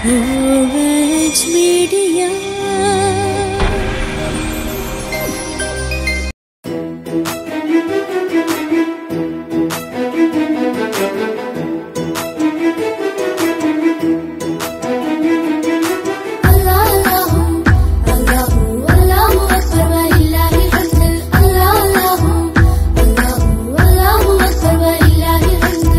OH Media. الله الله الله الله أكبر ولله الحمد الله الله الله الله أكبر ولله الحمد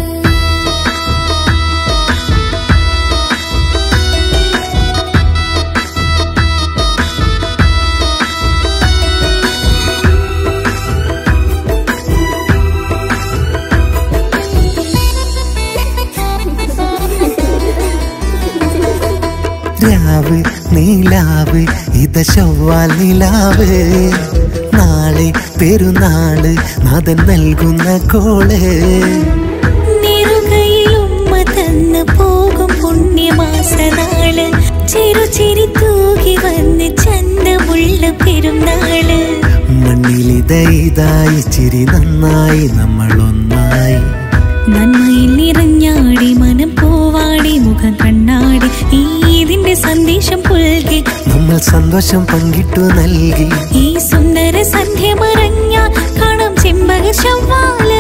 രാവ് നീലാവ് ഇത ചൊവ്വാൽ നിലാവ് നാളെ പെരുന്നാള് നാഥൻ നൽകുന്ന കോള് നെറുകയിലുമ്മ തന്ന് പോകും പുണ്യമാസനാള് ചെറുചിരി തൂകി വന്ന് ചന്തമുള്ള പെരുന്നാള് മണ്ണിലിത ഇതായി ചിരി നന്നായി നമ്മൾ ഒന്നായി നന്മയിൽ നിറഞ്ഞാടി മനം പോവാടി മുഖം കണ്ണാടി ഈ ഇതിന്റെ സന്ദേശം പുൽകി നമ്മൾ സന്തോഷം പങ്കിട്ടു നൽകി ഈ സുന്ദര സന്ധ്യ മറഞ്ഞ കാണാം ചെമ്പക ചവ്വാല്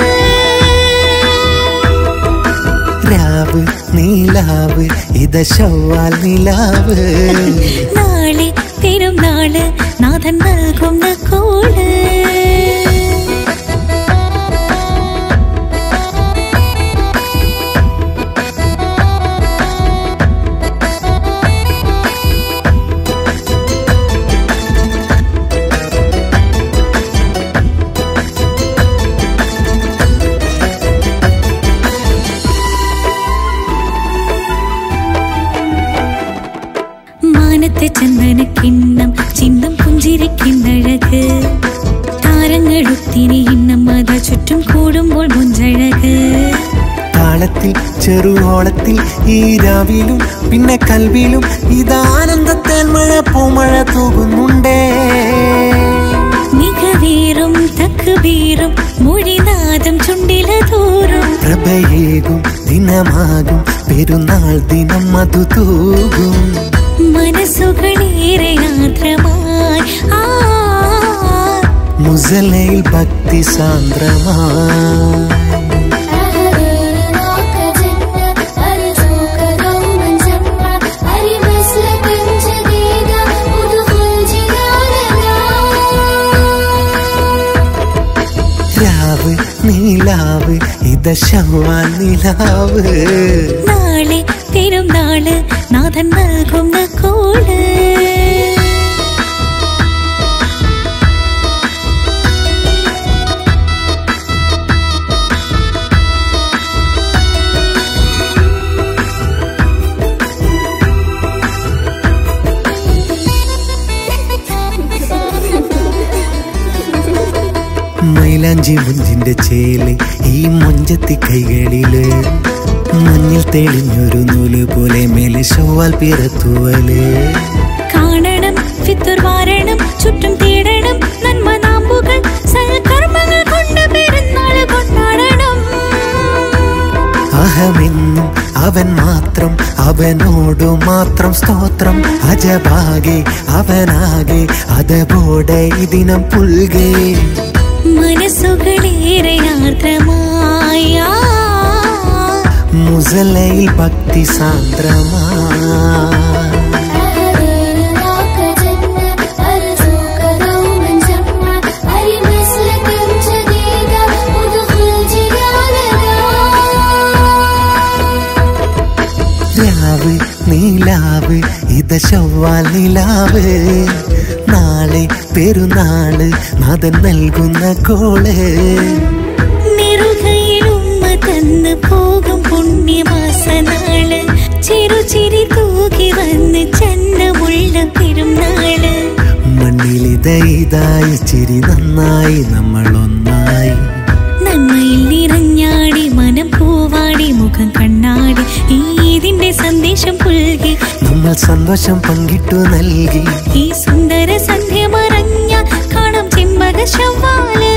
രാവ് നീലാവ് ഇത ചൊവ്വാൽ നിലാവ് നാളെ പെരുന്നാള് നാഥൻ നൽകുന്ന കോള് മാനത്തെ ചന്ദന കിണ്ണം ചിന്തം പുഞ്ചിരിക്കുന്നഴക് താരങ്ങളൊത്തിരി ഇണ്ണം മത ചുറ്റും കൂടുമ്പോൾ മുഞ്ചഴക് താളത്തിൽ ചെറുഓളത്തിൽ ഈ രാവിലും പിന്നെ കൽവിലും ഇതാനന്ദത്തേൻ മഴ പൂമഴ തൂകുന്നുണ്ടേ മികവീറും തക്കുവീറും മൊഴിനാദം ചുണ്ടില തോറും പ്രഭയേകും ദിനമാകും പെരുന്നാൾ ദിനം മധു തൂകും മനസ്സുകളേറെ ആർദ്രമായി ആ മുസലയിൽ ഭക്തി സാന്ദ്രമായി أهديناك جنة أرجوك دوما جنة أرمسلك جديدة ادخل جناننا രാവ് നീലാവ് ഇത ശവാൻ നിലാവ് നാളെ പെരുന്നാള് നാഥൻ നൽകുന്ന കോള് മൈലാഞ്ചി മുഞ്ചിന്റെ ചേല് ഈ മൊഞ്ചത്തി കൈകളില് മഞ്ഞിൽ തെളിഞ്ഞൊരു നൂല് പോലെ മേലെ ശവാൽ പിറത്തുവല് കാണണം ഫിത്തുർ വാരണം ചുറ്റും തേടണം നന്മ നാമ്പുകൾ സൽക്കർമ്മങ്ങൾ കൊണ്ട് പെരുന്നാൾ കൊണ്ടാടണം അഹമെന്നും അവൻ മാത്രം അവനോടു മാത്രം സ്തോത്രം അജപാകെ അവനാകെ അതപോടെ ഇതിനം പുൽകേ മനസ്സുകളേറെ ആർദ്രമായ മുസലയിൽ ഭക്തി സാന്ദ്രമാ أهديناك جنة أرجوك دوما جنة أرمسلك جديدة ادخل جناننا രാവ് നീലാവ് ഇത ചൊവ്വാൽ നിലാവ് നാളെ പെരുന്നാള് നാഥൻ നൽകുന്ന കോള് നെറുകയിലുമ്മ തന്ന് പോകും പുണ്യമാസനാള് ചെറുചിരി തൂകി വന്ന് ചന്തമുള്ള പെരുന്നാള് മണ്ണിലിത ഇതായി ചിരി നന്നായി നമ്മൾ ഒന്നായി നന്മയിൽ നിറഞ്ഞാടി മനം പൂവാടി മുഖം കണ്ണാടി ഈ ഇതിന്റെ സന്ദേശം പുൽകി നമ്മൾ സന്തോഷം പങ്കിട്ടു നൽകി ഈ സുന്ദര സന്ധ്യ മറഞ്ഞ കാണാം ചെമ്പക ചവ്വാല്